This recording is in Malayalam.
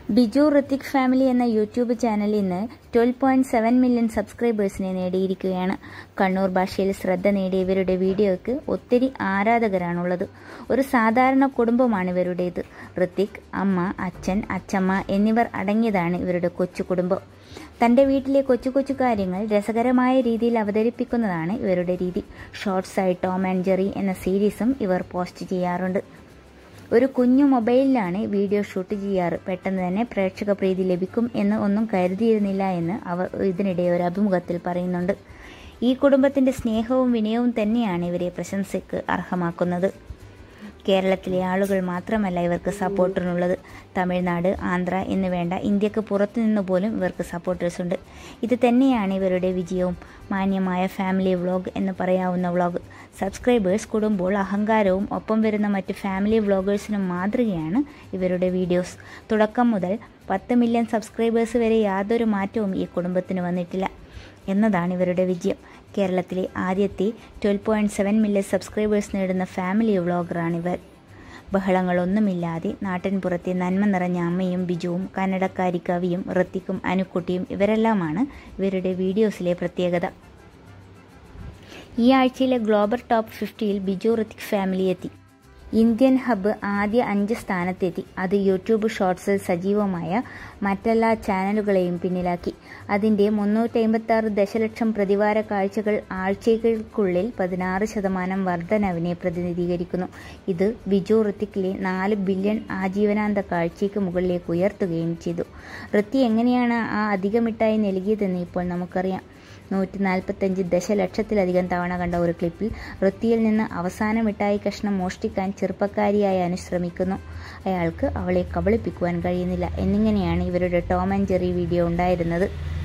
ബിജു ഋത്തിക് ഫാമിലി എന്ന യൂട്യൂബ് ചാനൽ ഇന്ന് ട്വൽവ് പോയിന്റ് സെവൻ മില്യൺ സബ്സ്ക്രൈബേഴ്സിനെ നേടിയിരിക്കുകയാണ് കണ്ണൂർ ഭാഷയിൽ ശ്രദ്ധ നേടിയ ഇവരുടെ വീഡിയോയ്ക്ക് ഒത്തിരി ആരാധകരാണുള്ളത് ഒരു സാധാരണ കുടുംബമാണ് ഇവരുടേത് ഋത്തിക് അമ്മ അച്ഛൻ അച്ചമ്മ എന്നിവർ അടങ്ങിയതാണ് ഇവരുടെ കൊച്ചു കുടുംബം തന്റെ വീട്ടിലെ കൊച്ചു കൊച്ചു കാര്യങ്ങൾ രസകരമായ രീതിയിൽ അവതരിപ്പിക്കുന്നതാണ് ഇവരുടെ രീതി ഷോർട്സായി ടോം ആൻഡ് ജെറി എന്ന സീരീസും ഇവർ പോസ്റ്റ് ചെയ്യാറുണ്ട് ഒരു കുഞ്ഞു മൊബൈലിലാണ് വീഡിയോ ഷൂട്ട് ചെയ്യാറ് പെട്ടെന്ന് തന്നെ പ്രേക്ഷക പ്രീതി ലഭിക്കും എന്ന് ഒന്നും കരുതിയിരുന്നില്ല എന്ന് അവർ ഇതിനിടെ ഒരു അഭിമുഖത്തിൽ പറയുന്നുണ്ട് ഈ കുടുംബത്തിന്റെ സ്നേഹവും വിനയവും തന്നെയാണ് ഇവരെ പ്രശംസയ്ക്ക് അർഹമാക്കുന്നത് കേരളത്തിലെ ആളുകൾ മാത്രമല്ല ഇവർക്ക് സപ്പോർട്ടറിനുള്ളത് തമിഴ്നാട് ആന്ധ്ര എന്ന് വേണ്ട ഇന്ത്യക്ക് പുറത്തു നിന്ന് പോലും ഇവർക്ക് സപ്പോർട്ടേഴ്സ് ഉണ്ട് ഇത് തന്നെയാണ് ഇവരുടെ വിജയവും മാന്യമായ ഫാമിലി വ്ളോഗ് എന്ന് പറയാവുന്ന വ്ളോഗ് സബ്സ്ക്രൈബേഴ്സ് കൂടുമ്പോൾ അഹങ്കാരവും ഒപ്പം വരുന്ന മറ്റ് ഫാമിലി വ്ളോഗേഴ്സിനും മാതൃകയാണ് ഇവരുടെ വീഡിയോസ് തുടക്കം മുതൽ പത്ത് മില്യൺ സബ്സ്ക്രൈബേഴ്സ് വരെ യാതൊരു മാറ്റവും ഈ കുടുംബത്തിന് വന്നിട്ടില്ല എന്നതാണ് ഇവരുടെ വിജയം കേരളത്തിലെ ആദ്യത്തെ twelve point seven million subscribers നേടുന്ന ഫാമിലി വ്ളോഗറാണിവർ ബഹളങ്ങളൊന്നുമില്ലാതെ നാട്ടിൻപുറത്തെ നന്മ നിറഞ്ഞ അമ്മയും ബിജുവും കന്നഡക്കാരി കവിയും ഋത്തിക്കും അനുക്കുട്ടിയും ഇവരെല്ലാമാണ് ഇവരുടെ വീഡിയോസിലെ പ്രത്യേകത ഈ ആഴ്ചയിലെ ഗ്ലോബൽ ടോപ്പ് ഫിഫ്റ്റിയിൽ ബിജു ഋത്തിക് ഫാമിലി എത്തി ഇന്ത്യൻ ഹബ്ബ് ആദ്യ അഞ്ച് സ്ഥാനത്തെത്തി അത് യൂട്യൂബ് ഷോർട്സിൽ സജീവമായ മറ്റെല്ലാ ചാനലുകളെയും പിന്നിലാക്കി അതിൻ്റെ മുന്നൂറ്റി അമ്പത്തി ആറ് ദശലക്ഷം പ്രതിവാര കാഴ്ചകൾ ആഴ്ചകൾക്കുള്ളിൽ പതിനാറ് ശതമാനം വർധനവിനെ പ്രതിനിധീകരിക്കുന്നു ഇത് ബിജു ഋത്തിക്കിലെ നാല് ബില്യൺ ആജീവനാന്ത കാഴ്ചയ്ക്ക് മുകളിലേക്ക് ഉയർത്തുകയും ചെയ്തു ഋത്തി എങ്ങനെയാണ് ആ അധികമിട്ടായി നൽകിയതെന്ന് ഇപ്പോൾ നമുക്കറിയാം നൂറ്റി നാൽപ്പത്തഞ്ച് ദശലക്ഷത്തിലധികം തവണ കണ്ട ഒരു ക്ലിപ്പിൽ ഋത്തിയിൽ നിന്ന് അവസാന മിഠായി കഷ്ണം മോഷ്ടിക്കാൻ ചെറുപ്പക്കാരിയായ അനു ശ്രമിക്കുന്നു അയാൾക്ക് അവളെ കബളിപ്പിക്കുവാൻ കഴിയുന്നില്ല എന്നിങ്ങനെയാണ് ഇവരുടെ ടോം ആൻഡ് ജെറി വീഡിയോ ഉണ്ടായിരുന്നത്